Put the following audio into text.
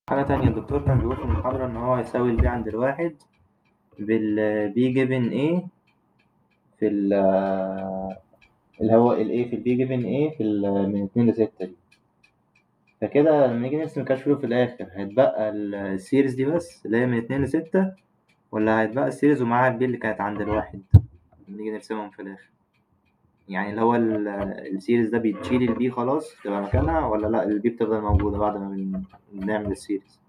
حاجة تانية الدكتور كان بيقول في المحاضرة إن هو هيساوي البي عند الواحد بالبي جيفن إيه في ال اللي هو ال A في البي جيفن إيه في ال من اتنين لستة دي فكده لما نيجي نرسم كاش فلو في الآخر هيتبقى السيريز دي بس اللي هي من اتنين لستة ولا هيتبقى السيريز ومعاها البي اللي كانت عند الواحد لما نيجي نرسمهم في الآخر يعني اللي هو ال- السيريز ده بيتشيل البي خلاص تبقى مكانها ولا لأ البي بتفضل موجودة بعد ما بن- بنعمل السيريز